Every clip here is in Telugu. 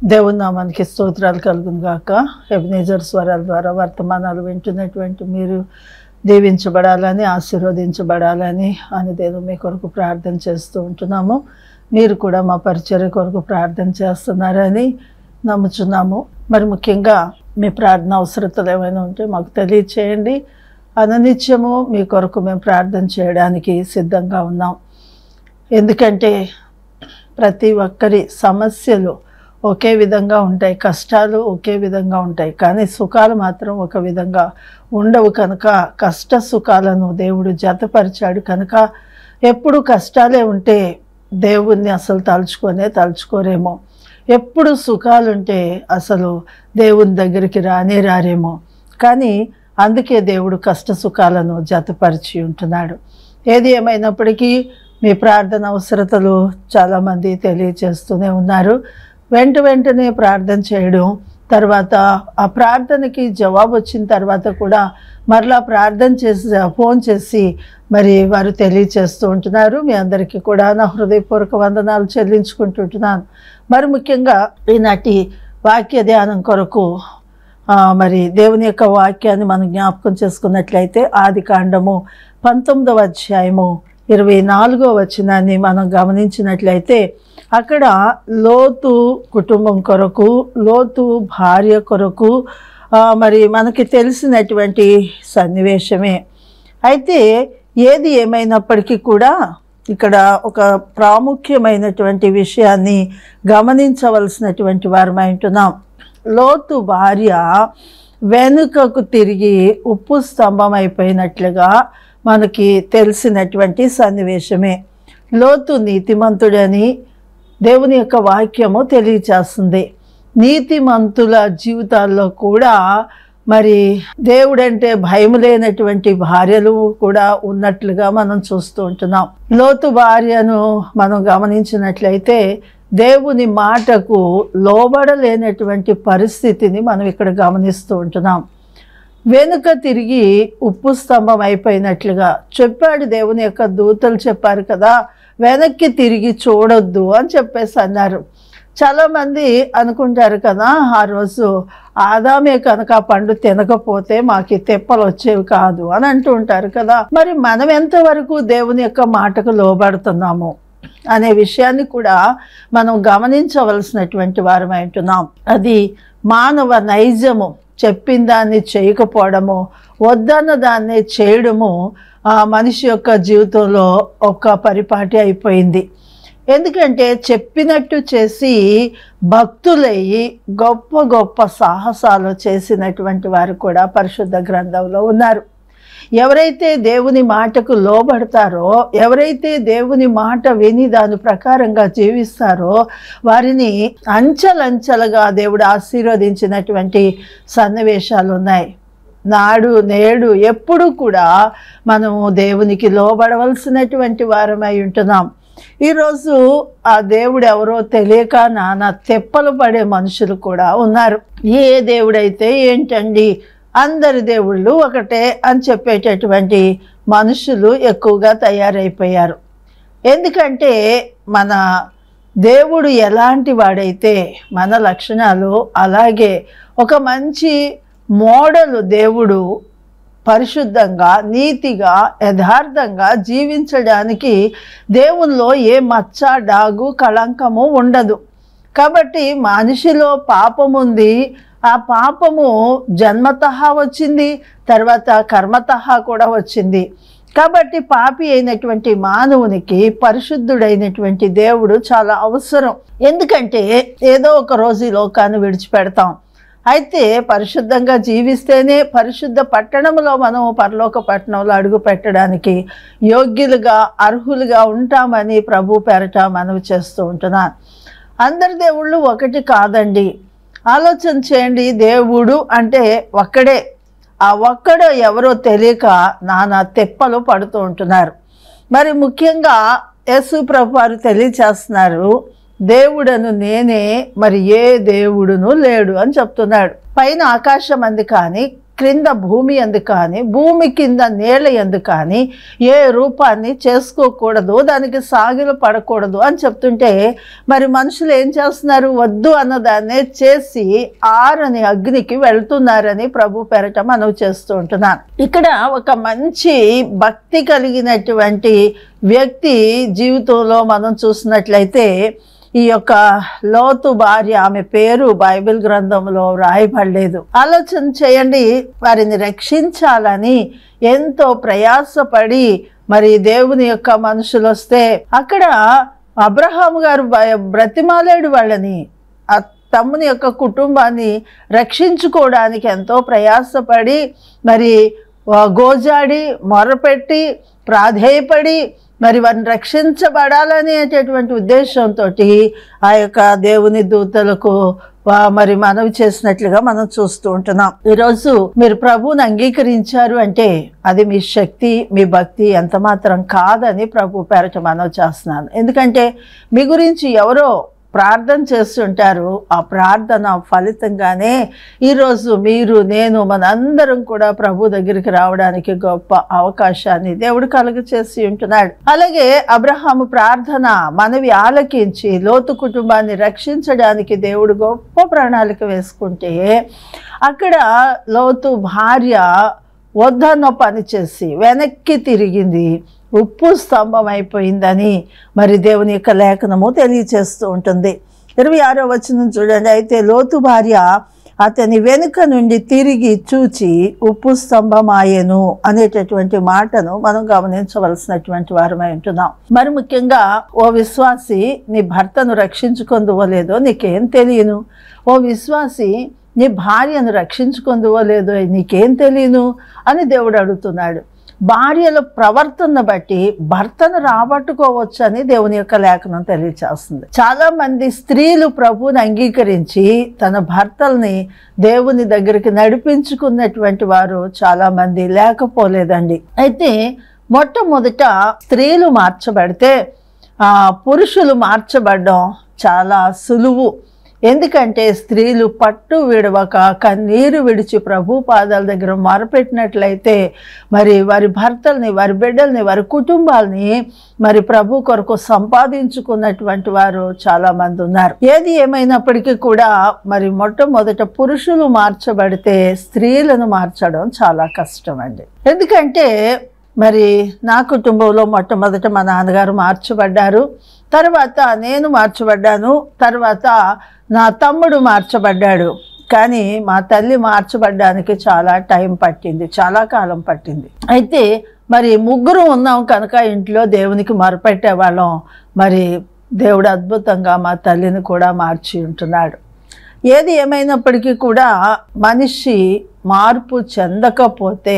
దేవుని నామానికి స్తోత్రాలు కలుగును గాక ఎబినేజర్ స్వరాల ద్వారా వర్తమానాలు వింటున్నటువంటి మీరు దీవించబడాలని ఆశీర్వదించబడాలని అని దేవుడు మీ కొరకు ప్రార్థన చేస్తూ ఉంటున్నాము మీరు కూడా మా పరిచర్య కొరకు ప్రార్థన చేస్తున్నారని నమ్ముచున్నాము మరి ముఖ్యంగా మీ ప్రార్థన అవసరతలు ఏమైనా ఉంటే మాకు తెలియచేయండి అననిత్యము మీ కొరకు మేము ప్రార్థన చేయడానికి సిద్ధంగా ఉన్నాం ఎందుకంటే ప్రతి ఒక్కరి సమస్యలు ఒకే విధంగా ఉంటాయి కష్టాలు ఒకే విధంగా ఉంటాయి కానీ సుఖాలు మాత్రం ఒక విధంగా ఉండవు కనుక కష్ట సుఖాలను దేవుడు జతపరిచాడు కనుక ఎప్పుడు కష్టాలే ఉంటే దేవుణ్ణి అసలు తలుచుకొనే తలుచుకోరేమో ఎప్పుడు సుఖాలుంటే అసలు దేవుని దగ్గరికి రానే రారేమో కానీ అందుకే దేవుడు కష్ట సుఖాలను జతపరిచి ఉంటున్నాడు ఏది ఏమైనప్పటికీ మీ ప్రార్థన అవసరతలు చాలామంది తెలియచేస్తూనే ఉన్నారు వెంట వెంటనే ప్రార్థన చేయడం తర్వాత ఆ ప్రార్థనకి జవాబు వచ్చిన తర్వాత కూడా మరలా ప్రార్థన చేసి ఫోన్ చేసి మరి వారు తెలియచేస్తూ ఉంటున్నారు మీ అందరికీ కూడా నా హృదయపూర్వక వందనాలు చెల్లించుకుంటుంటున్నాను మరి ముఖ్యంగా ఈనాటి వాక్య ధ్యానం కొరకు ఆ, మరి దేవుని యొక్క వాక్యాన్ని మనం జ్ఞాపకం చేసుకున్నట్లయితే ఆది కాండము పంతొమ్మిదవ అధ్యాయము ఇరవై నాలుగో వచనాన్ని మనం గమనించినట్లయితే అక్కడ లోతు కుటుంబం కొరకు లోతు భార్య కొరకు ఆ, మరి మనకి తెలిసినటువంటి సన్నివేశమే అయితే ఏది ఏమైనప్పటికీ కూడా ఇక్కడ ఒక ప్రాముఖ్యమైనటువంటి విషయాన్ని గమనించవలసినటువంటి వారమై ఉంటున్నాం లోతు భార్య వెనుకకు తిరిగి ఉప్పు స్తంభం అయిపోయినట్లుగా మనకి తెలిసినటువంటి సన్నివేశమే లోతు నీతిమంతుడని దేవుని యొక్క వాక్యము తెలియచేస్తుంది నీతిమంతుల జీవితాల్లో కూడా మరి దేవుడంటే భయం లేనటువంటి భార్యలు కూడా ఉన్నట్లుగా మనం చూస్తూ ఉంటున్నాం లోతు భార్యను మనం గమనించినట్లయితే దేవుని మాటకు లోబడలేనటువంటి పరిస్థితిని మనం ఇక్కడ గమనిస్తూ ఉంటున్నాం వెనుక తిరిగి ఉప్పు స్తంభం అయిపోయినట్లుగా చెప్పాడు దేవుని యొక్క దూతలు చెప్పారు కదా వెనక్కి తిరిగి చూడొద్దు అని చెప్పేసి అన్నారు చాలామంది అనుకుంటారు కదా ఆ రోజు ఆదామే కనుక ఆ పండు తినకపోతే మాకు ఈ తెప్పలు వచ్చేవి కాదు అని అంటూ ఉంటారు కదా మరి మనం ఎంతవరకు దేవుని యొక్క మాటకు లోబడుతున్నాము అనే విషయాన్ని కూడా మనం గమనించవలసినటువంటి వారమై ఉంటున్నాం అది మానవ నైజము చెప్పిన దాన్ని చేయకపోవడము వద్దన్న దాన్ని చేయడము ఆ మనిషి యొక్క జీవితంలో ఒక పరిపాటి అయిపోయింది ఎందుకంటే చెప్పినట్టు చేసి భక్తులయ్యి గొప్ప గొప్ప సాహసాలు చేసినటువంటి వారు కూడా పరిశుద్ధ గ్రంథంలో ఉన్నారు ఎవరైతే దేవుని మాటకు లోబడతారో ఎవరైతే దేవుని మాట విని దాని ప్రకారంగా జీవిస్తారో వారిని అంచెలంచెలుగా దేవుడు ఆశీర్వదించినటువంటి సన్నివేశాలు ఉన్నాయి నాడు నేడు ఎప్పుడు కూడా మనము దేవునికి లోబడవలసినటువంటి వారమై ఉంటున్నాం ఈరోజు ఆ దేవుడు ఎవరో తెలియక నానా తెప్పలు పడే మనుషులు కూడా ఉన్నారు ఏ దేవుడైతే ఏంటండి అందరి దేవుళ్ళు ఒకటే అని చెప్పేటటువంటి మనుషులు ఎక్కువగా తయారైపోయారు ఎందుకంటే మన దేవుడు ఎలాంటి వాడైతే మన లక్షణాలు అలాగే ఒక మంచి మోడల్ దేవుడు పరిశుద్ధంగా నీతిగా యథార్థంగా జీవించడానికి దేవునిలో ఏ మచ్చ డాగు కళంకము ఉండదు కాబట్టి మనిషిలో పాపం ఉంది ఆ పాపము జన్మతః వచ్చింది తర్వాత కర్మతః కూడా వచ్చింది కాబట్టి పాపి అయినటువంటి మానవునికి పరిశుద్ధుడైనటువంటి దేవుడు చాలా అవసరం ఎందుకంటే ఏదో ఒక రోజు ఈ లోకాన్ని విడిచిపెడతాం అయితే పరిశుద్ధంగా జీవిస్తేనే పరిశుద్ధ పట్టణంలో మనం పరలోక పట్టణంలో అడుగు పెట్టడానికి యోగ్యులుగా అర్హులుగా ఉంటామని ప్రభు పేరట మనవి చేస్తూ ఉంటున్నాను అందరి దేవుళ్ళు ఒకటి కాదండి ఆలోచన చేయండి దేవుడు అంటే ఒక్కడే ఆ ఒక్కడు ఎవరో తెలియక నానా తెప్పలు పడుతూ ఉంటున్నారు మరి ముఖ్యంగా యేసు ప్రభు వారు తెలియచేస్తున్నారు దేవుడను నేనే మరి ఏ దేవుడును లేడు అని చెప్తున్నాడు పైన ఆకాశం అంది కానీ క్రింద భూమి ఎందు కానీ భూమి కింద నేల ఎందు కానీ ఏ రూపాన్ని చేసుకోకూడదు దానికి సాగిలు పడకూడదు అని చెప్తుంటే మరి మనుషులు ఏం చేస్తున్నారు వద్దు అన్నదాన్నే చేసి ఆరని అగ్నికి వెళ్తున్నారని ప్రభు పేరట మనవి చేస్తూ ఉంటున్నాను ఇక్కడ ఒక మంచి భక్తి కలిగినటువంటి వ్యక్తి జీవితంలో మనం చూసినట్లయితే ఈ యొక్క లోతు భార్య ఆమె పేరు బైబిల్ గ్రంథంలో రాయబడలేదు ఆలోచన చేయండి వారిని రక్షించాలని ఎంతో ప్రయాసపడి మరి దేవుని యొక్క మనుషులు వస్తే అక్కడ అబ్రహాము గారు భయ- బ్రతిమాలేడు వాళ్ళని ఆ తమ్ముని యొక్క కుటుంబాన్ని రక్షించుకోవడానికి ఎంతో ప్రయాసపడి మరి ఆ, గోజాడి మొరపెట్టి ప్రాధేయపడి మరి వారిని రక్షించబడాలనేటటువంటి ఉద్దేశంతో ఆ యొక్క దేవుని దూతలకు వా- మరి మనవి చేసినట్లుగా మనం చూస్తూ ఉంటున్నాం ఈరోజు మీరు ప్రభువుని అంగీకరించారు అంటే అది మీ శక్తి మీ భక్తి ఎంత మాత్రం కాదని ప్రభు పేరట మనవి చేస్తున్నాను ఎందుకంటే మీ గురించి ఎవరో ప్రార్థన చేస్తుంటారు ఆ ప్రార్థన ఫలితంగానే ఈరోజు మీరు నేను మనందరం కూడా ప్రభు దగ్గరికి రావడానికి గొప్ప అవకాశాన్ని దేవుడు కలుగ చేసి ఉంటున్నాడు అలాగే అబ్రహాము ప్రార్థన మనవి ఆలకించి లోతు కుటుంబాన్ని రక్షించడానికి దేవుడు గొప్ప ప్రణాళిక వేసుకుంటే అక్కడ లోతు భార్య వద్దన్న పని చేసి వెనక్కి తిరిగింది ఉప్పు స్తంభం అయిపోయిందని మరి దేవుని యొక్క లేఖనము తెలియచేస్తూ ఉంటుంది ఇరవై ఆరో వచనం చూడండి అయితే లోతు భార్య అతని వెనుక నుండి తిరిగి చూచి ఉప్పు స్తంభమాయెను అనేటటువంటి మాటను మనం గమనించవలసినటువంటి వారమై ఉంటున్నాం మరి ముఖ్యంగా ఓ విశ్వాసి నీ భర్తను రక్షించుకుందువో లేదో నీకేం తెలియను ఓ విశ్వాసి నీ భార్యను రక్షించుకుందువో లేదో నీకేం తెలియను అని దేవుడు అడుగుతున్నాడు భార్యల ప్రవర్తన బట్టి భర్తను రాబట్టుకోవచ్చు అని దేవుని యొక్క లేఖనం తెలియచేస్తుంది చాలా మంది స్త్రీలు ప్రభువుని అంగీకరించి తన భర్తల్ని దేవుని దగ్గరికి నడిపించుకున్నటువంటి వారు చాలా మంది లేకపోలేదండి అయితే మొట్టమొదట స్త్రీలు మార్చబడితే ఆ, పురుషులు మార్చబడడం చాలా సులువు ఎందుకంటే స్త్రీలు పట్టు విడవక కన్నీరు విడిచి ప్రభు పాదాల దగ్గర మొరపెట్టినట్లయితే మరి వారి భర్తల్ని వారి బిడ్డల్ని వారి కుటుంబాల్ని మరి ప్రభు కొరకు సంపాదించుకున్నటువంటి వారు చాలా మంది ఉన్నారు ఏది ఏమైనప్పటికీ కూడా మరి మొట్టమొదట పురుషులు మార్చబడితే స్త్రీలను మార్చడం చాలా కష్టం అండి ఎందుకంటే మరి నా కుటుంబంలో మొట్టమొదట మా నాన్నగారు మార్చబడ్డారు తర్వాత నేను మార్చబడ్డాను తర్వాత నా తమ్ముడు మార్చబడ్డాడు కానీ మా తల్లి మార్చబడ్డానికి చాలా టైం పట్టింది చాలా కాలం పట్టింది అయితే మరి ముగ్గురు ఉన్నాం కనుక ఇంట్లో దేవునికి మొరపెట్టే వాళ్ళం మరి దేవుడు అద్భుతంగా మా తల్లిని కూడా మార్చి ఉంటున్నాడు ఏది ఏమైనప్పటికీ కూడా మనిషి మార్పు చెందకపోతే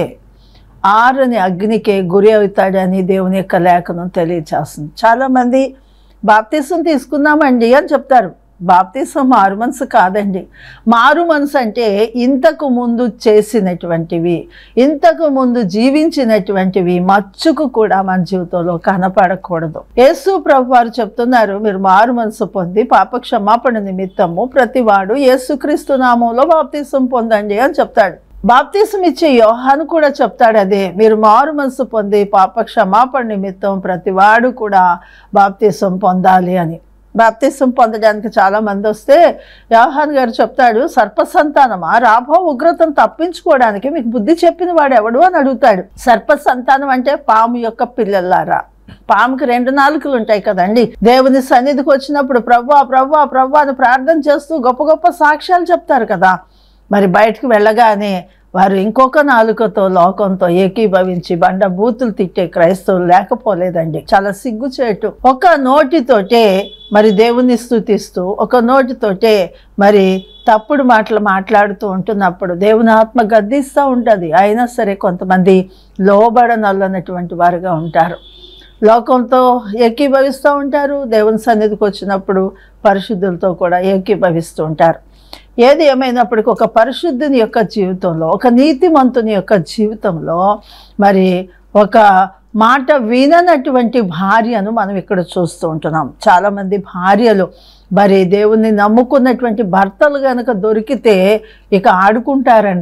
ఆరని అగ్నికే గురి అవుతాడని దేవుని యొక్క లేఖనం తెలియచేస్తుంది చాలామంది బాప్తీసం తీసుకున్నామండి అని చెప్తారు బాప్తీసం మారు మనసు కాదండి మారు మనసు అంటే ఇంతకు ముందు చేసినటువంటివి ఇంతకు ముందు జీవించినటువంటివి మచ్చుకు కూడా మన జీవితంలో కనపడకూడదు యేసు ప్రభు వారు చెప్తున్నారు మీరు మారు మనసు పొంది పాప క్షమాపణ నిమిత్తము ప్రతివాడు యేసుక్రీస్తు నామంలో బాప్తీసం పొందండి అని చెప్తాడు బాప్తీసం ఇచ్చే యోహాను కూడా చెప్తాడు అదే మీరు మారు మనసు పొంది పాప క్షమాపణ నిమిత్తం ప్రతివాడు కూడా బాప్తీసం పొందాలి అని బాప్తీసం పొందడానికి చాలా మంది వస్తే యోహాన్ గారు చెప్తాడు సర్పసంతానమా రాబో ఉగ్రతను తప్పించుకోవడానికి మీకు బుద్ధి చెప్పిన వాడు ఎవడు అని అడుగుతాడు సర్పసంతానం అంటే పాము యొక్క పిల్లలారా పాముకి రెండు నాలుకలు ఉంటాయి కదండి దేవుని సన్నిధికి వచ్చినప్పుడు ప్రవ్వా ప్రవ్వా ప్రవ్వా అని ప్రార్థన చేస్తూ గొప్ప గొప్ప సాక్ష్యాలు చెప్తారు కదా మరి బయటకు వెళ్ళగానే వారు ఇంకొక నాలుకతో లోకంతో ఏకీభవించి బండ బూతులు తిట్టే క్రైస్తవులు లేకపోలేదండి చాలా సిగ్గుచేటు ఒక నోటితోటే మరి దేవుని స్థుతిస్తూ ఒక నోటితోటే మరి తప్పుడు మాటలు మాట్లాడుతూ ఉంటున్నప్పుడు దేవుని ఆత్మ గద్దిస్తూ ఉంటుంది అయినా సరే కొంతమంది లోబడనల్లనటువంటి వారుగా ఉంటారు లోకంతో ఏకీభవిస్తూ ఉంటారు దేవుని సన్నిధికి వచ్చినప్పుడు పరిశుద్ధులతో కూడా ఏకీభవిస్తూ ఉంటారు ఏది ఏమైనప్పటికీ ఒక పరిశుద్ధుని యొక్క జీవితంలో ఒక నీతిమంతుని యొక్క జీవితంలో మరి ఒక మాట విననటువంటి భార్యను మనం ఇక్కడ చూస్తూ ఉంటున్నాం చాలామంది భార్యలు మరి దేవుణ్ణి నమ్ముకున్నటువంటి భర్తలు కనుక దొరికితే ఇక ఆడుకుంటారండి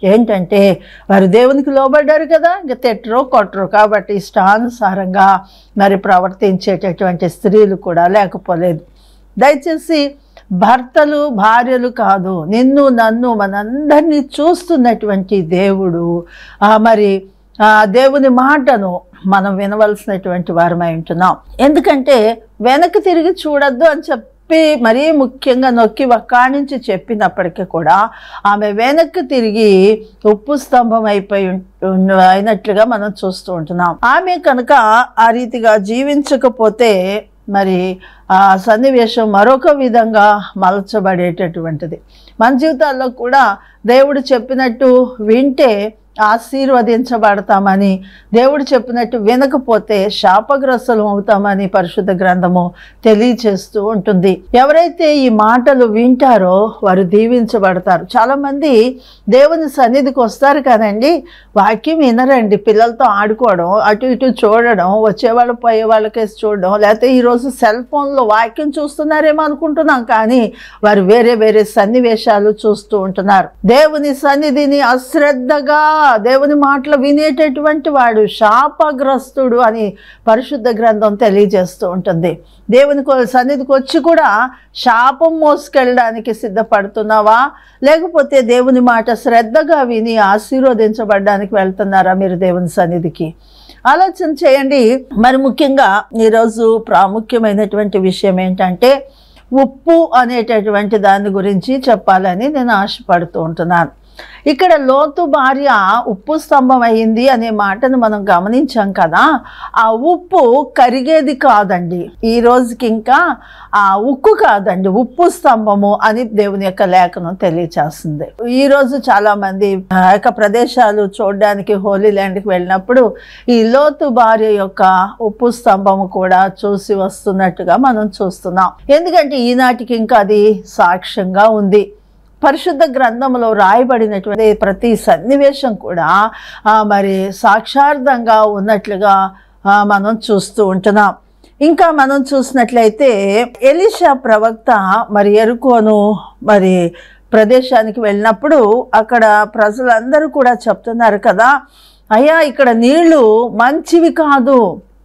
ఏంటంటే వారు దేవునికి లోబడ్డారు కదా ఇంక తిట్టరు కొట్టరు కాబట్టి ఇష్టానుసారంగా మరి ప్రవర్తించేటటువంటి స్త్రీలు కూడా లేకపోలేదు దయచేసి భర్తలు భార్యలు కాదు నిన్ను నన్ను మనందరినీ చూస్తున్నటువంటి దేవుడు ఆ మరి ఆ దేవుని మాటను మనం వినవలసినటువంటి వారమై ఉంటున్నాం ఎందుకంటే వెనక్కి తిరిగి చూడొద్దు అని చెప్పి మరీ ముఖ్యంగా నొక్కి ఒక్కడి నుంచి చెప్పినప్పటికీ కూడా ఆమె వెనక్కి తిరిగి ఉప్పు స్తంభం అయిపోయి ఉం- ఉన్న- అయినట్లుగా మనం చూస్తూ ఉంటున్నాం ఆమె కనుక ఆ రీతిగా జీవించకపోతే మరి ఆ సన్నివేశం మరొక విధంగా మలచబడేటటువంటిది మన జీవితాల్లో కూడా దేవుడు చెప్పినట్టు వింటే ఆశీర్వదించబడతామని దేవుడు చెప్పినట్టు వినకపోతే శాపగ్రస్తులం అవుతామని పరిశుద్ధ గ్రంథము తెలియచేస్తూ ఉంటుంది ఎవరైతే ఈ మాటలు వింటారో వారు దీవించబడతారు చాలామంది దేవుని సన్నిధికి వస్తారు కదండి వాక్యం వినరండి పిల్లలతో ఆడుకోవడం అటు ఇటు చూడడం వచ్చేవాళ్ళు పోయే వాళ్ళకేసి చూడడం లేకపోతే ఈరోజు సెల్ ఫోన్లో వాక్యం చూస్తున్నారేమో అనుకుంటున్నాం కానీ వారు వేరే వేరే సన్నివేశాలు చూస్తూ ఉంటున్నారు దేవుని సన్నిధిని అశ్రద్ధగా దేవుని మాటలు వినేటటువంటి వాడు శాపగ్రస్తుడు అని పరిశుద్ధ గ్రంథం తెలియజేస్తూ ఉంటుంది దేవుని కొ- సన్నిధికి వచ్చి కూడా శాపం మోసుకెళ్ళడానికి సిద్ధపడుతున్నావా లేకపోతే దేవుని మాట శ్రద్ధగా విని ఆశీర్వదించబడడానికి వెళ్తున్నారా మీరు దేవుని సన్నిధికి ఆలోచన చేయండి మరి ముఖ్యంగా ఈరోజు ప్రాముఖ్యమైనటువంటి విషయం ఏంటంటే ఉప్పు అనేటటువంటి దాని గురించి చెప్పాలని నేను ఆశపడుతూ ఉంటున్నాను ఇక్కడ లోతు భార్య ఉప్పు స్తంభం అయింది అనే మాటను మనం గమనించాం కదా ఆ ఉప్పు కరిగేది కాదండి ఈ రోజుకి ఇంకా ఆ ఉక్కు కాదండి ఉప్పు స్తంభము అని దేవుని యొక్క లేఖనం తెలియచేస్తుంది ఈ రోజు చాలా మంది ఆ యొక్క ప్రదేశాలు చూడడానికి హోలీ ల్యాండ్కి వెళ్ళినప్పుడు ఈ లోతు భార్య యొక్క ఉప్పు స్తంభము కూడా చూసి వస్తున్నట్టుగా మనం చూస్తున్నాం ఎందుకంటే ఈనాటికి ఇంకా అది సాక్ష్యంగా ఉంది పరిశుద్ధ గ్రంథంలో రాయబడినటువంటి ప్రతి సన్నివేశం కూడా ఆ, మరి సాక్షార్థంగా ఉన్నట్లుగా ఆ, మనం చూస్తూ ఉంటున్నాం ఇంకా మనం చూసినట్లయితే ఎలిషా ప్రవక్త మరి ఎరుకోను మరి ప్రదేశానికి వెళ్ళినప్పుడు అక్కడ ప్రజలందరూ కూడా చెప్తున్నారు కదా అయ్యా ఇక్కడ నీళ్లు మంచివి కాదు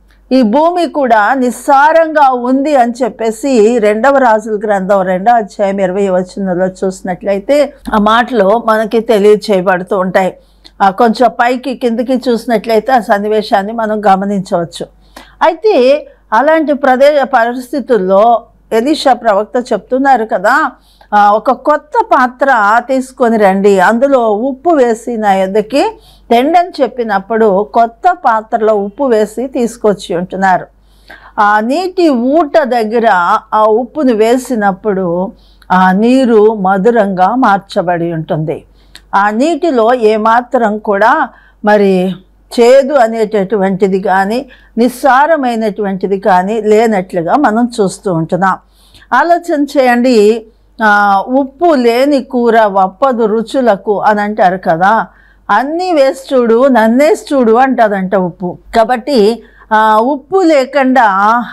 ఈ భూమి కూడా నిస్సారంగా ఉంది అని చెప్పేసి రెండవ రాజుల గ్రంథం రెండవ అధ్యాయం ఇరవై వచనంలో చూసినట్లయితే ఆ మాటలు మనకి తెలియచేయబడుతూ ఉంటాయి ఆ కొంచెం పైకి కిందకి చూసినట్లయితే ఆ సన్నివేశాన్ని మనం గమనించవచ్చు అయితే అలాంటి ప్రదే పరిస్థితుల్లో ఎలీషా ప్రవక్త చెప్తున్నారు కదా ఆ, ఒక కొత్త పాత్ర తీసుకొని రండి అందులో ఉప్పు వేసి నా యొద్దకి తెండని చెప్పినప్పుడు కొత్త పాత్రలో ఉప్పు వేసి తీసుకొచ్చి ఉంటున్నారు ఆ నీటి ఊట దగ్గర ఆ ఉప్పును వేసినప్పుడు ఆ నీరు మధురంగా మార్చబడి ఉంటుంది ఆ నీటిలో ఏమాత్రం కూడా మరి చేదు అనేటటువంటిది కానీ నిస్సారమైనటువంటిది కానీ లేనట్లుగా మనం చూస్తూ ఉంటున్నాం ఆలోచన చేయండి ఆ, ఉప్పు లేని కూర వప్పదు రుచులకు అని అంటారు కదా అన్నీ వేసి చూడు నన్నేసి చూడు అంటదంట ఉప్పు కాబట్టి ఆ, ఉప్పు లేకుండా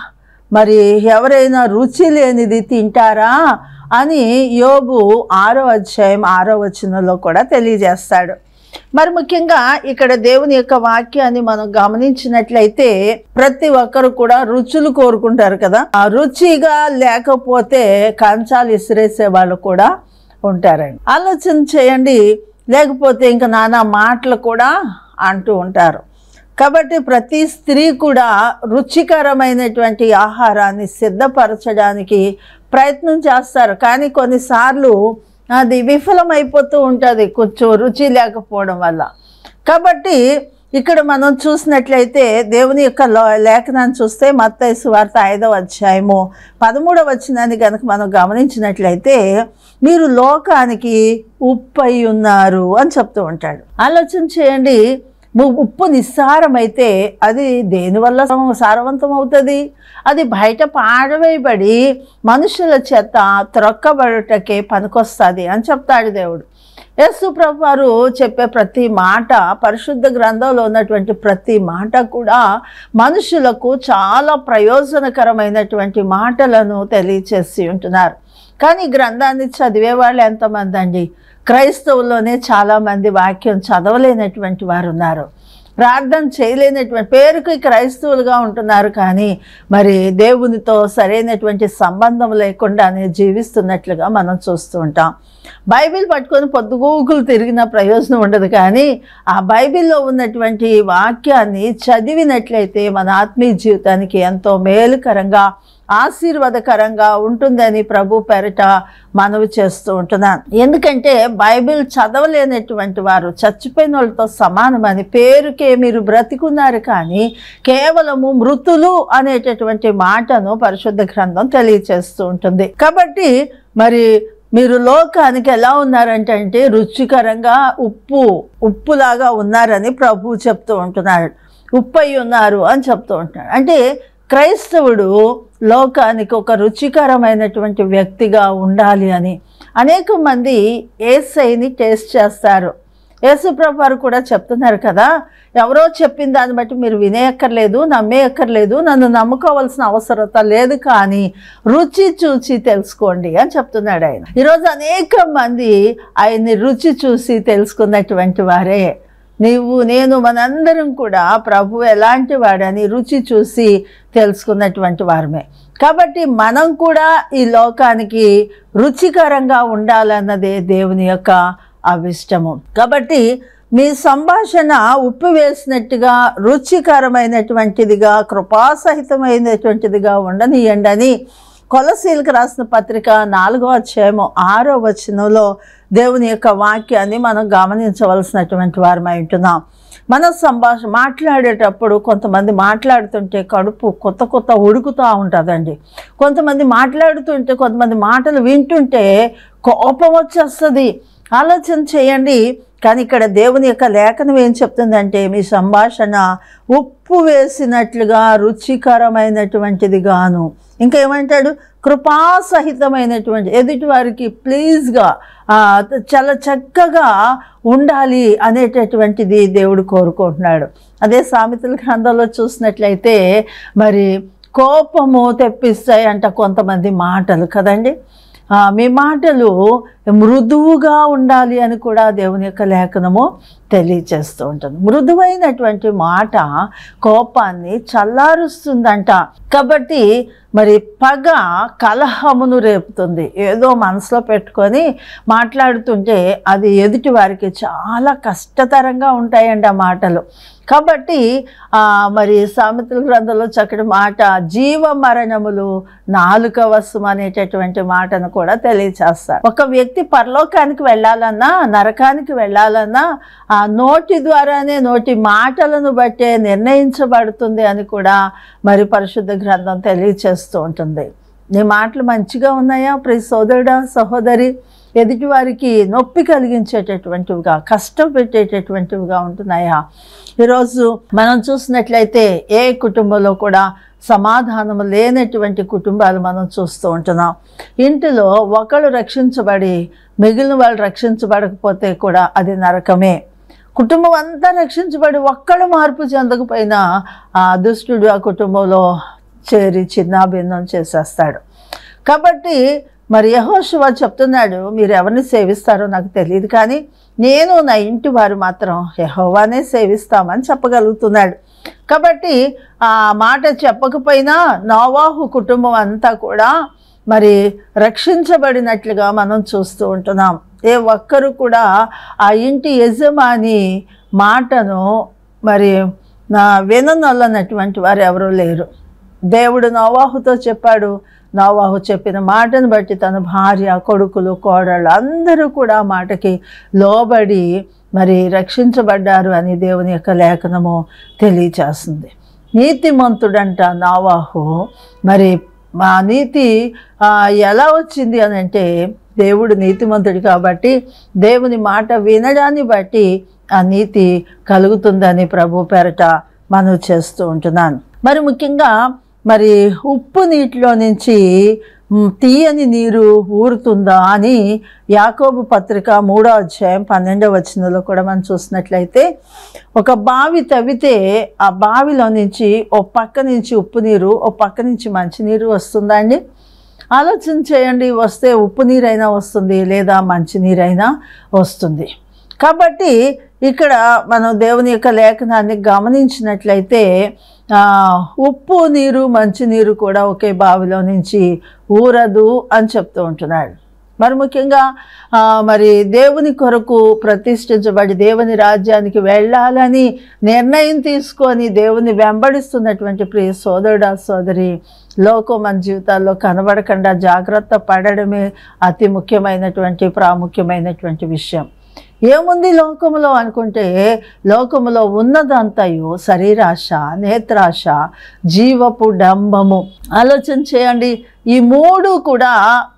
మరి ఎవరైనా రుచి లేనిది తింటారా అని యోబు ఆరో అధ్యాయం ఆరో వచనంలో కూడా తెలియజేస్తాడు మరి ముఖ్యంగా ఇక్కడ దేవుని యొక్క వాక్యాన్ని మనం గమనించినట్లయితే ప్రతి ఒక్కరు కూడా రుచులు కోరుకుంటారు కదా ఆ రుచిగా లేకపోతే కంచాలు ఇసిరేసే వాళ్ళు కూడా ఉంటారండి ఆలోచన చేయండి లేకపోతే ఇంకా నానా మాటలు కూడా అంటూ ఉంటారు కాబట్టి ప్రతి స్త్రీ కూడా రుచికరమైనటువంటి ఆహారాన్ని సిద్ధపరచడానికి ప్రయత్నం చేస్తారు కానీ కొన్నిసార్లు అది విఫలమైపోతూ ఉంటుంది కొంచెం రుచి లేకపోవడం వల్ల కాబట్టి ఇక్కడ మనం చూసినట్లయితే దేవుని యొక్క లో- లేఖనాన్ని చూస్తే మత్తయి వార్త ఐదవ అధ్యాయము పదమూడవ వచనాన్ని కనుక మనం గమనించినట్లయితే మీరు లోకానికి ఉప్పై ఉన్నారు అని చెప్తూ ఉంటాడు ఆలోచన చేయండి ము- ఉప్పు నిస్సారమైతే అది దేనివల్ల సమ- సారవంతం అవుతుంది అది బయట పాడవేయబడి మనుషుల చేత త్రొక్కబడుటకే పనికొస్తుంది అని చెప్తాడు దేవుడు యేసు ప్రభు వారు చెప్పే ప్రతి మాట పరిశుద్ధ గ్రంథంలో ఉన్నటువంటి ప్రతి మాట కూడా మనుషులకు చాలా ప్రయోజనకరమైనటువంటి మాటలను తెలియచేసి ఉంటున్నారు కానీ ఈ గ్రంథాన్ని చదివే వాళ్ళు ఎంతమంది అండి క్రైస్తవుల్లోనే చాలామంది వాక్యం చదవలేనటువంటి వారు ఉన్నారు ప్రార్థన చేయలేనటువంటి పేరుకి క్రైస్తవులుగా ఉంటున్నారు కానీ మరి దేవునితో సరైనటువంటి సంబంధం లేకుండానే జీవిస్తున్నట్లుగా మనం చూస్తూ ఉంటాం బైబిల్ పట్టుకొని పొద్దుగూకులు తిరిగిన ప్రయోజనం ఉండదు కానీ ఆ బైబిల్లో ఉన్నటువంటి వాక్యాన్ని చదివినట్లయితే మన ఆత్మీయ జీవితానికి ఎంతో మేలుకరంగా ఆశీర్వాదకరంగా ఉంటుందని ప్రభు పెరట మనవి చేస్తూ ఉంటున్నాను ఎందుకంటే బైబిల్ చదవలేనటువంటి వారు చచ్చిపోయిన వాళ్ళతో సమానమని పేరుకే మీరు బ్రతికున్నారు కానీ కేవలము మృతులు అనేటటువంటి మాటను పరిశుద్ధ గ్రంథం తెలియచేస్తూ ఉంటుంది కాబట్టి మరి మీరు లోకానికి ఎలా ఉన్నారంటే అంటే రుచికరంగా ఉప్పు ఉప్పులాగా ఉన్నారని ప్రభు చెప్తూ ఉంటున్నాడు ఉప్పు అయి ఉన్నారు అని చెప్తూ ఉంటున్నాడు అంటే క్రైస్తవుడు లోకానికి ఒక రుచికరమైనటువంటి వ్యక్తిగా ఉండాలి అని అనేక మంది ఏసైని టేస్ట్ చేస్తారు యేసుప్రభు వారు కూడా చెప్తున్నారు కదా ఎవరో చెప్పిన దాన్ని బట్టి మీరు వినేయక్కర్లేదు నమ్మేయక్కర్లేదు నన్ను నమ్ముకోవాల్సిన అవసరత లేదు కానీ రుచి చూసి తెలుసుకోండి అని చెప్తున్నాడు ఆయన ఈరోజు అనేక మంది ఆయన్ని రుచి చూసి తెలుసుకున్నటువంటి వారే నీవు నేను మనందరం కూడా ప్రభు ఎలాంటి వాడని రుచి చూసి తెలుసుకున్నటువంటి వారమే కాబట్టి మనం కూడా ఈ లోకానికి రుచికరంగా ఉండాలన్నదే దేవుని యొక్క అభిష్టము కాబట్టి మీ సంభాషణ ఉప్పు వేసినట్టుగా రుచికరమైనటువంటిదిగా కృపాసహితమైనటువంటిదిగా ఉండనియండి అని కొలసీలకు రాసిన పత్రిక నాలుగో అధ్యాయము ఆరో వచనంలో దేవుని యొక్క వాక్యాన్ని మనం గమనించవలసినటువంటి వారమై ఉంటున్నాం మన సంభాషణ మాట్లాడేటప్పుడు కొంతమంది మాట్లాడుతుంటే కడుపు కొత్త కొత్త ఉడుకుతూ ఉంటుందండి కొంతమంది మాట్లాడుతుంటే కొంతమంది మాటలు వింటుంటే కోపం వచ్చేస్తుంది ఆలోచన చేయండి కానీ ఇక్కడ దేవుని యొక్క లేఖనం ఏం చెప్తుందంటే మీ సంభాషణ ఉప్పు వేసినట్లుగా రుచికరమైనటువంటిది గాను ఇంకా ఏమంటాడు కృపాసహితమైనటువంటి ఎదుటి వారికి ప్లీజ్గా చాలా చక్కగా ఉండాలి అనేటటువంటిది దేవుడు కోరుకుంటున్నాడు అదే సామెతల గ్రంథంలో చూసినట్లయితే మరి కోపము తెప్పిస్తాయి అంట కొంతమంది మాటలు కదండి ఆ, మీ మాటలు మృదువుగా ఉండాలి అని కూడా దేవుని యొక్క లేఖనము తెలియచేస్తూ ఉంటుంది మృదువైనటువంటి మాట కోపాన్ని చల్లారుస్తుందంట కాబట్టి మరి పగ కలహమును రేపుతుంది ఏదో మనసులో పెట్టుకొని మాట్లాడుతుంటే అది ఎదుటి వారికి చాలా కష్టతరంగా ఉంటాయండి ఆ మాటలు కాబట్టి ఆ, మరి సామెతల గ్రంథంలో చక్కటి మాట జీవ మరణములు నాలుక వశం అనేటటువంటి మాటను కూడా తెలియచేస్తారు ఒక వ్యక్తి పరలోకానికి వెళ్ళాలన్నా నరకానికి వెళ్ళాలన్నా ఆ నోటి ద్వారానే నోటి మాటలను బట్టే నిర్ణయించబడుతుంది అని కూడా మరి పరిశుద్ధ గ్రంథం తెలియచేస్తూ ఉంటుంది నీ మాటలు మంచిగా ఉన్నాయా ప్రతి సోదరుడా సహోదరి ఎదుటివారికి నొప్పి కలిగించేటటువంటివిగా కష్టం పెట్టేటటువంటివిగా ఉంటున్నాయా ఈరోజు మనం చూసినట్లయితే ఏ కుటుంబంలో కూడా సమాధానం లేనటువంటి కుటుంబాలు మనం చూస్తూ ఉంటున్నాం ఇంటిలో ఒకళ్ళు రక్షించబడి మిగిలిన వాళ్ళు రక్షించబడకపోతే కూడా అది నరకమే కుటుంబం అంతా రక్షించబడి ఒక్కడు మార్పు చెందకపోయినా ఆ దుష్టుడు ఆ కుటుంబంలో చేరి చిన్నాభిన్నం చేసేస్తాడు కాబట్టి మరి యహోశివ చెప్తున్నాడు మీరు ఎవరిని సేవిస్తారో నాకు తెలియదు కానీ నేను నా ఇంటి వారు మాత్రం యహోవానే సేవిస్తామని చెప్పగలుగుతున్నాడు కాబట్టి ఆ మాట చెప్పకపోయినా నోవాహు కుటుంబం అంతా కూడా మరి రక్షించబడినట్లుగా మనం చూస్తూ ఉంటున్నాం ఏ ఒక్కరు కూడా ఆ ఇంటి యజమాని మాటను మరి నా విననొల్లనటువంటి వారు ఎవరూ లేరు దేవుడు నోవాహుతో చెప్పాడు నోవాహు చెప్పిన మాటను బట్టి తన భార్య కొడుకులు కోడళ్ళు అందరూ కూడా ఆ మాటకి లోబడి మరి రక్షించబడ్డారు అని దేవుని యొక్క లేఖనము తెలియచేస్తుంది నీతిమంతుడంట నోవాహు మరి మా నీతి ఆ, ఎలా వచ్చింది అని అంటే దేవుడు నీతిమంతుడు కాబట్టి దేవుని మాట వినడాన్ని బట్టి ఆ నీతి కలుగుతుందని ప్రభు పేరట మనం చేస్తూ ఉంటున్నాను మరి ముఖ్యంగా మరి ఉప్పు నీటిలో నుంచి మ్, తీయని నీరు ఊరుతుందా అని యాకోబు పత్రిక మూడో అధ్యాయం పన్నెండవ వచనంలో కూడా మనం చూసినట్లయితే ఒక బావి తవ్వితే ఆ బావిలో నుంచి ఓ పక్క నుంచి ఉప్పు నీరు ఓ పక్క నుంచి మంచినీరు వస్తుందా అండి ఆలోచన చేయండి వస్తే ఉప్పు నీరైనా వస్తుంది లేదా మంచినీరైనా వస్తుంది కాబట్టి ఇక్కడ మనం దేవుని యొక్క లేఖనాన్ని గమనించినట్లయితే ఆ, ఉప్పు నీరు మంచినీరు కూడా ఒకే బావిలో నుంచి ఊరదు అని చెప్తూ ఉంటున్నాడు మరి ముఖ్యంగా ఆ, మరి దేవుని కొరకు ప్రతిష్ఠించబడి దేవుని రాజ్యానికి వెళ్ళాలని నిర్ణయం తీసుకొని దేవుని వెంబడిస్తున్నటువంటి ప్రియ సోదరుడా సోదరి లోకం మన జీవితాల్లో కనబడకుండా జాగ్రత్త పడడమే అతి ముఖ్యమైనటువంటి ప్రాముఖ్యమైనటువంటి విషయం ఏముంది లోకములో అనుకుంటే లోకములో ఉన్నదంతయు శరీరాశ నేత్రాశ జీవపు డంబము ఆలోచన చేయండి ఈ మూడు కూడా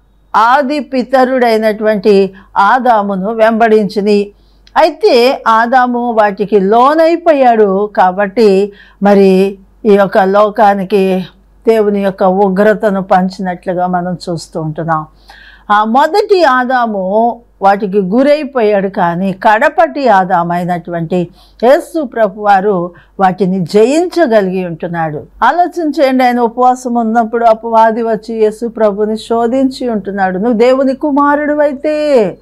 ఆది పితరుడైనటువంటి ఆదామును వెంబడించిని అయితే ఆదాము వాటికి లోనైపోయాడు కాబట్టి మరి ఈ యొక్క లోకానికి దేవుని యొక్క ఉగ్రతను పంచినట్లుగా మనం చూస్తూ ఉంటున్నాం ఆ మొదటి ఆదాము వాటికి గురైపోయాడు కానీ కడపటి ఆదామైనటువంటి యేసు ప్రభు వారు వాటిని జయించగలిగి ఉంటున్నాడు ఆలోచన చేయండి ఆయన ఉపవాసం ఉన్నప్పుడు అపవాది వచ్చి యేసు ప్రభుని శోధించి ఉంటున్నాడు నువ్వు దేవుని కుమారుడు అయితే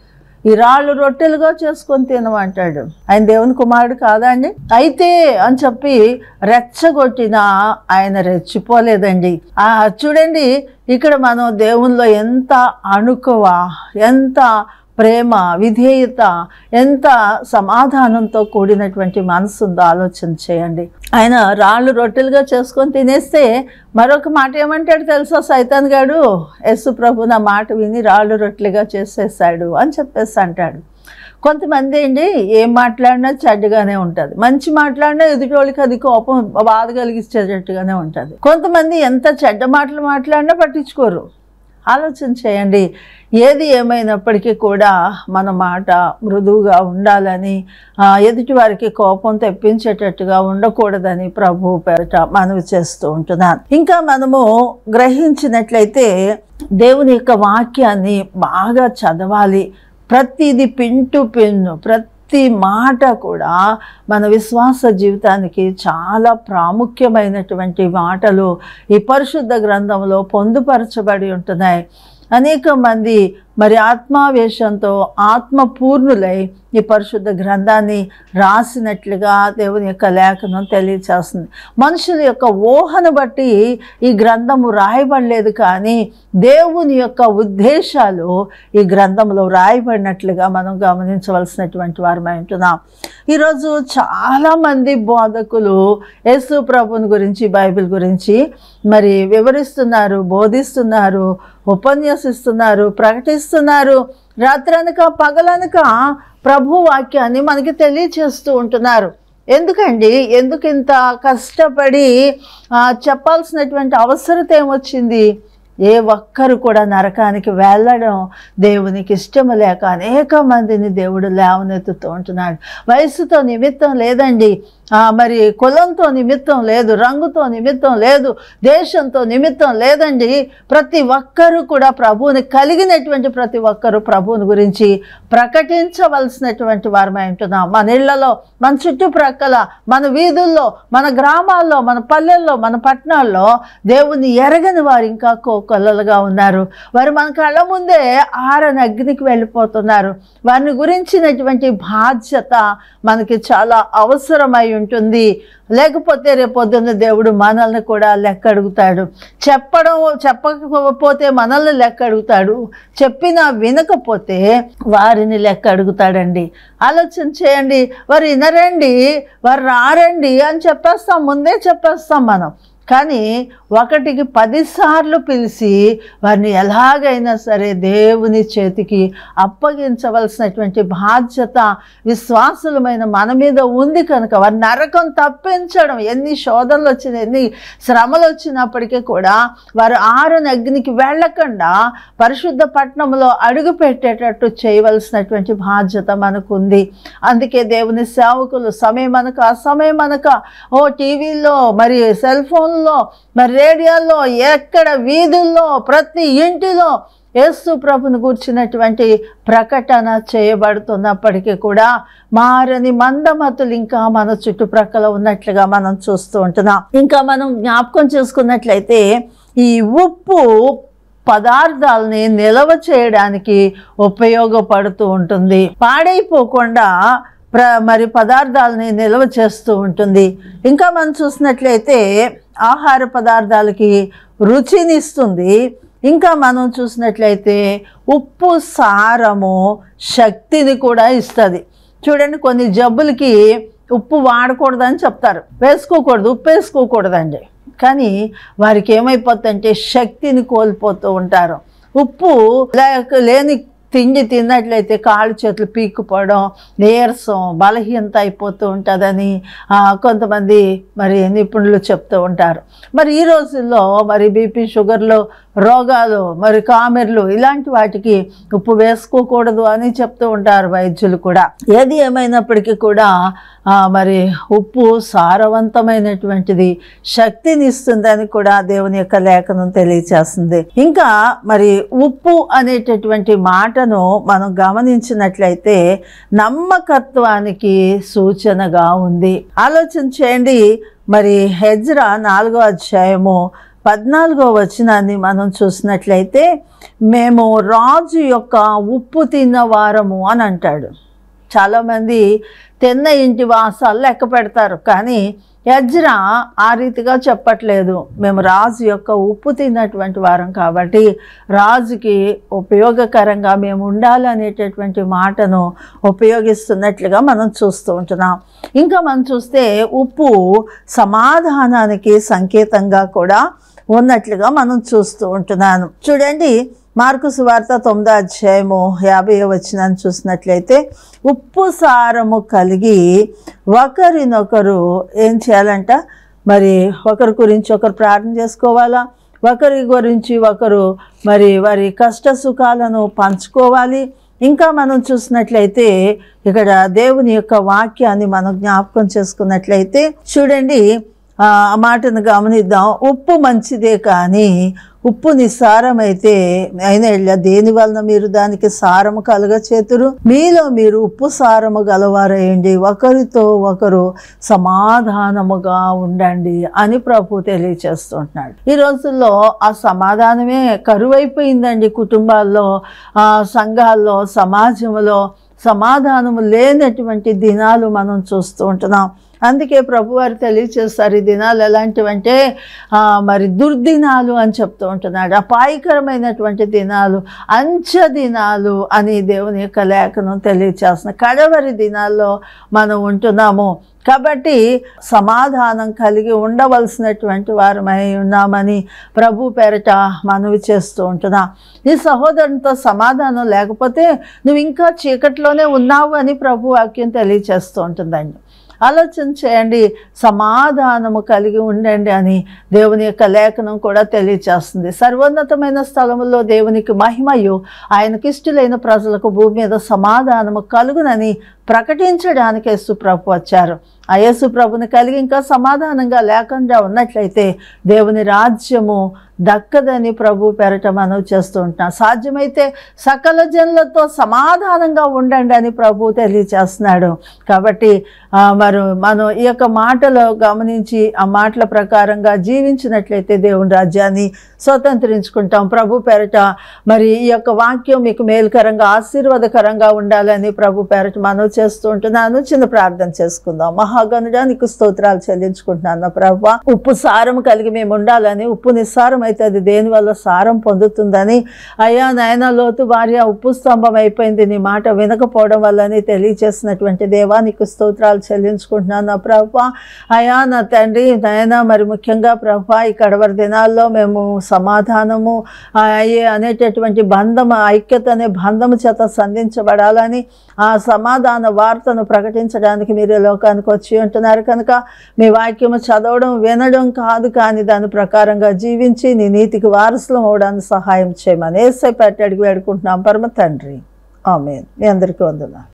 ఈ రాళ్ళు రొట్టెలుగా చేసుకొని తినమంటాడు ఆయన దేవుని కుమారుడు కాదా అండి అయితే అని చెప్పి రెచ్చగొట్టిన ఆయన రెచ్చిపోలేదండి ఆ చూడండి ఇక్కడ మనం దేవునిలో ఎంత అణుకువ ఎంత ప్రేమ విధేయత ఎంత సమాధానంతో కూడినటువంటి మనసు ఉందో ఆలోచన చేయండి ఆయన రాళ్ళు రొట్టెలుగా చేసుకొని తినేస్తే మరొక మాట ఏమంటాడు తెలుసా సైతాన్ గాడు యస్సు ప్రభు నా మాట విని రాళ్ళు రొట్టెలుగా చేసేసాడు అని చెప్పేసి అంటాడు కొంతమంది అండి ఏం మాట్లాడినా చెడ్డగానే ఉంటుంది మంచి మాట్లాడినా ఎదుటోళ్ళకి అది కోపం బాధ కలిగించేటట్టుగానే ఉంటుంది కొంతమంది ఎంత చెడ్డ మాటలు మాట్లాడినా పట్టించుకోరు ఆలోచన చేయండి ఏది ఏమైనప్పటికీ కూడా మన మాట మృదువుగా ఉండాలని ఆ, ఎదుటి వారికి కోపం తెప్పించేటట్టుగా ఉండకూడదని ప్రభు పేరట మనవి చేస్తూ ఉంటున్నాను ఇంకా మనము గ్రహించినట్లయితే దేవుని యొక్క వాక్యాన్ని బాగా చదవాలి ప్రతిది పింటు పిన్ను ప్రతి మాట కూడా మన విశ్వాస జీవితానికి చాలా ప్రాముఖ్యమైనటువంటి మాటలు ఈ పరిశుద్ధ గ్రంథంలో పొందుపరచబడి ఉంటున్నాయి అనేక మంది మరి ఆత్మావేశంతో ఆత్మపూర్ణులై ఈ పరిశుద్ధ గ్రంథాన్ని రాసినట్లుగా దేవుని యొక్క లేఖనం తెలియచేస్తుంది మనుషుల యొక్క ఊహను బట్టి ఈ గ్రంథము రాయబడలేదు కానీ దేవుని యొక్క ఉద్దేశాలు ఈ గ్రంథంలో రాయబడినట్లుగా మనం గమనించవలసినటువంటి వారమై ఉంటున్నాం ఈరోజు చాలామంది బోధకులు యేసు ప్రభుని గురించి బైబిల్ గురించి మరి వివరిస్తున్నారు బోధిస్తున్నారు ఉపన్యసిస్తున్నారు ప్రకటిస్తున్నారు రాత్రనక పగలనక ప్రభు వాక్యాన్ని మనకి తెలియచేస్తూ ఉంటున్నారు ఎందుకండి ఎందుకు ఇంత కష్టపడి ఆ, చెప్పాల్సినటువంటి అవసరత ఏమొచ్చింది ఏ ఒక్కరు కూడా నరకానికి వెళ్ళడం దేవునికి ఇష్టం లేక అనేక మందిని దేవుడు లేవనెత్తుతూ ఉంటున్నాడు వయసుతో నిమిత్తం లేదండి ఆ, మరి కులంతో నిమిత్తం లేదు రంగుతో నిమిత్తం లేదు దేశంతో నిమిత్తం లేదండి ప్రతి ఒక్కరూ కూడా ప్రభువుని కలిగినటువంటి ప్రతి ఒక్కరూ ప్రభువుని గురించి ప్రకటించవలసినటువంటి వారమై ఉంటున్నాం మన ఇళ్లలో మన చుట్టుప్రక్కల మన వీధుల్లో మన గ్రామాల్లో మన పల్లెల్లో మన పట్టణాల్లో దేవుని ఎరగని వారు ఇంకా కోకొల్లలుగా ఉన్నారు వారు మన కళ్ళ ముందే ఆరని అగ్నికి వెళ్ళిపోతున్నారు వారిని గురించినటువంటి బాధ్యత మనకి చాలా అవసరమై ఉంటుంది లేకపోతే రేపొద్దున్న దేవుడు మనల్ని కూడా లెక్క అడుగుతాడు చెప్పడం చెప్పకపోతే మనల్ని లెక్క అడుగుతాడు చెప్పినా వినకపోతే వారిని లెక్క అడుగుతాడండి ఆలోచన చేయండి వారు వినరండి వారు రారండి అని చెప్పేస్తాం ముందే చెప్పేస్తాం మనం కానీ ఒకటికి పదిసార్లు పిలిచి వారిని ఎలాగైనా సరే దేవుని చేతికి అప్పగించవలసినటువంటి బాధ్యత విశ్వాసులమైన మన మీద ఉంది కనుక వారి నరకం తప్పించడం ఎన్ని శోధనలు వచ్చినా ఎన్ని శ్రమలు వచ్చినప్పటికీ కూడా వారు ఆరుని అగ్నికి వెళ్ళకుండా పరిశుద్ధ పట్టణంలో అడుగు పెట్టేటట్టు చేయవలసినటువంటి బాధ్యత మనకు ఉంది అందుకే దేవుని సేవకులు సమయం అనక అసమయం అనక ఓ టీవీలో మరి సెల్ ఫోన్లో మరి రేడియోలో ఎక్కడ వీధుల్లో ప్రతి ఇంటిలో యేసు ప్రభుని కూర్చున్నటువంటి ప్రకటన చేయబడుతున్నప్పటికీ కూడా మారని మందమతులు ఇంకా మన చుట్టుప్రక్కల ఉన్నట్లుగా మనం చూస్తూ ఉంటున్నాం ఇంకా మనం జ్ఞాపకం చేసుకున్నట్లయితే ఈ ఉప్పు పదార్థాలని నిల్వ చేయడానికి ఉపయోగపడుతూ ఉంటుంది పాడైపోకుండా ప్ర మరి పదార్థాలని నిల్వ చేస్తూ ఉంటుంది ఇంకా మనం చూసినట్లయితే ఆహార పదార్థాలకి రుచినిస్తుంది ఇంకా మనం చూసినట్లయితే ఉప్పు సారము శక్తిని కూడా ఇస్తుంది చూడండి కొన్ని జబ్బులకి ఉప్పు వాడకూడదని చెప్తారు వేసుకోకూడదు ఉప్పు వేసుకోకూడదండి కానీ వారికి ఏమైపోతుందంటే శక్తిని కోల్పోతూ ఉంటారు ఉప్పు లేక లేని తిండి తిన్నట్లయితే కాళ్ళు చేతులు పీక్కుపోవడం నీరసం బలహీనత అయిపోతూ ఉంటుందని ఆ, కొంతమంది మరి నిపుణులు చెప్తూ ఉంటారు మరి ఈ రోజుల్లో మరి బీపీ షుగర్లు రోగాలు మరి కామెర్లు ఇలాంటి వాటికి ఉప్పు వేసుకోకూడదు అని చెప్తూ ఉంటారు వైద్యులు కూడా ఏది ఏమైనప్పటికీ కూడా ఆ, మరి ఉప్పు సారవంతమైనటువంటిది శక్తిని ఇస్తుందని కూడా దేవుని యొక్క లేఖనం తెలియచేస్తుంది ఇంకా మరి ఉప్పు అనేటటువంటి మాటను మనం గమనించినట్లయితే నమ్మకత్వానికి సూచనగా ఉంది ఆలోచన చేయండి మరి హెజ్రా నాలుగో అధ్యాయము పద్నాలుగో వచనాన్ని మనం చూసినట్లయితే మేము రాజు యొక్క ఉప్పు తిన్న వారము అని అంటాడు చాలామంది తిన్న ఇంటి వాసాలు లెక్క పెడతారు కానీ యజ్రా ఆ రీతిగా చెప్పట్లేదు మేము రాజు యొక్క ఉప్పు తిన్నటువంటి వారం కాబట్టి రాజుకి ఉపయోగకరంగా మేము ఉండాలి అనేటటువంటి మాటను ఉపయోగిస్తున్నట్లుగా మనం చూస్తూ ఉంటున్నాం ఇంకా మనం చూస్తే ఉప్పు సమాధానానికి సంకేతంగా కూడా ఉన్నట్లుగా మనం చూస్తూ ఉంటున్నాను చూడండి మార్కు సువార్త తొమ్మిదో అధ్యాయము యాభై వచనాన్ని చూసినట్లయితే ఉప్పు సారము కలిగి ఒకరినొకరు ఏం చేయాలంట మరి ఒకరి గురించి ఒకరు ప్రార్థన చేసుకోవాలా ఒకరి గురించి ఒకరు మరి వారి కష్ట సుఖాలను పంచుకోవాలి ఇంకా మనం చూసినట్లయితే ఇక్కడ దేవుని యొక్క వాక్యాన్ని మనం జ్ఞాపకం చేసుకున్నట్లయితే చూడండి ఆ ఆ మాటను గమనిద్దాం ఉప్పు మంచిదే కానీ ఉప్పు నిస్సారమైతే అయినా ఇళ్ళ దేని వలన మీరు దానికి సారము కలుగ చేతురు మీలో మీరు ఉప్పు సారము గలవారేయండి ఒకరితో ఒకరు సమాధానముగా ఉండండి అని ప్రభు తెలియచేస్తుంటున్నాడు ఈ రోజుల్లో ఆ సమాధానమే కరువైపోయిందండి కుటుంబాల్లో ఆ సంఘాల్లో సమాజంలో సమాధానము లేనటువంటి దినాలు మనం చూస్తూ ఉంటున్నాం అందుకే ప్రభువారు తెలియచేస్తారు ఈ దినాలు ఎలాంటివంటే ఆ, మరి దుర్దినాలు అని చెప్తూ ఉంటున్నాడు అపాయకరమైనటువంటి దినాలు అంచె దినాలు అని దేవుని యొక్క లేఖనం తెలియచేస్తున్న కడవరి దినాల్లో మనం ఉంటున్నాము కాబట్టి సమాధానం కలిగి ఉండవలసినటువంటి వారమై ఉన్నామని ప్రభు పేరట మనవి చేస్తూ ఉంటున్నాం నీ సహోదరునితో సమాధానం లేకపోతే నువ్వు ఇంకా చీకట్లోనే ఉన్నావు అని ప్రభు వాక్యం తెలియచేస్తూ ఉంటుందండి ఆలోచన చేయండి సమాధానము కలిగి ఉండండి అని దేవుని యొక్క లేఖనం కూడా తెలియచేస్తుంది సర్వోన్నతమైన స్థలములో దేవునికి మహిమయు ఆయనకి ఇష్టలైన ప్రజలకు భూమి మీద సమాధానము కలుగునని ప్రకటించడానికి యేసు ప్రభు వచ్చారు ఆ యేసు ప్రభుని కలిగి ఇంకా సమాధానంగా లేకుండా ఉన్నట్లయితే దేవుని రాజ్యము దక్కదని ప్రభు పెరట మనవి చేస్తూ ఉంటున్నాం సాధ్యమైతే సకల జనులతో సమాధానంగా ఉండండి అని ప్రభు తెలియచేస్తున్నాడు కాబట్టి ఆ, మరి మనం ఈ యొక్క మాటలు గమనించి ఆ మాటల ప్రకారంగా జీవించినట్లయితే దేవుని రాజ్యాన్ని స్వతంత్రించుకుంటాం ప్రభు పేరట మరి ఈ యొక్క వాక్యం మీకు మేలుకరంగా ఆశీర్వాదకరంగా ఉండాలని ప్రభు పేరట మనవి చేస్తూ ఉంటున్నాను చిన్న ప్రార్థన చేసుకుందాం మహాగనుడా నీకు స్తోత్రాలు చెల్లించుకుంటున్నాను నా ప్రభు ఉప్పు సారం కలిగి మేము ఉండాలని ఉప్పు నిస్సారం అయితే అది దేని వల్ల సారం పొందుతుందని అయ్యా నాయన లోతు భార్య ఉప్పు స్తంభం అయిపోయింది నీ మాట వినకపోవడం వల్లని తెలియచేసినటువంటి దేవా నీకు స్తోత్రాలు చెల్లించుకుంటున్నాను నా ప్రభు అయ్యా నా తండ్రి నాయన మరి ముఖ్యంగా ప్రభు ఈ కడవరి దినాల్లో మేము సమాధానము ఆ, అయ్యే అనేటటువంటి బంధం ఐక్యత అనే బంధము చేత సంధించబడాలని ఆ సమాధాన వార్తను ప్రకటించడానికి మీరు ఈ లోకానికి వచ్చి ఉంటున్నారు కనుక మీ వాక్యము చదవడం వినడం కాదు కానీ దాని ప్రకారంగా జీవించి నీ నీతికి వారసులం అవడానికి సహాయం చేయమని ఏసై పెట్టి అడిగి వేడుకుంటున్నాం పరమ తండ్రి ఆమె మీ అందరికీ వందనాలు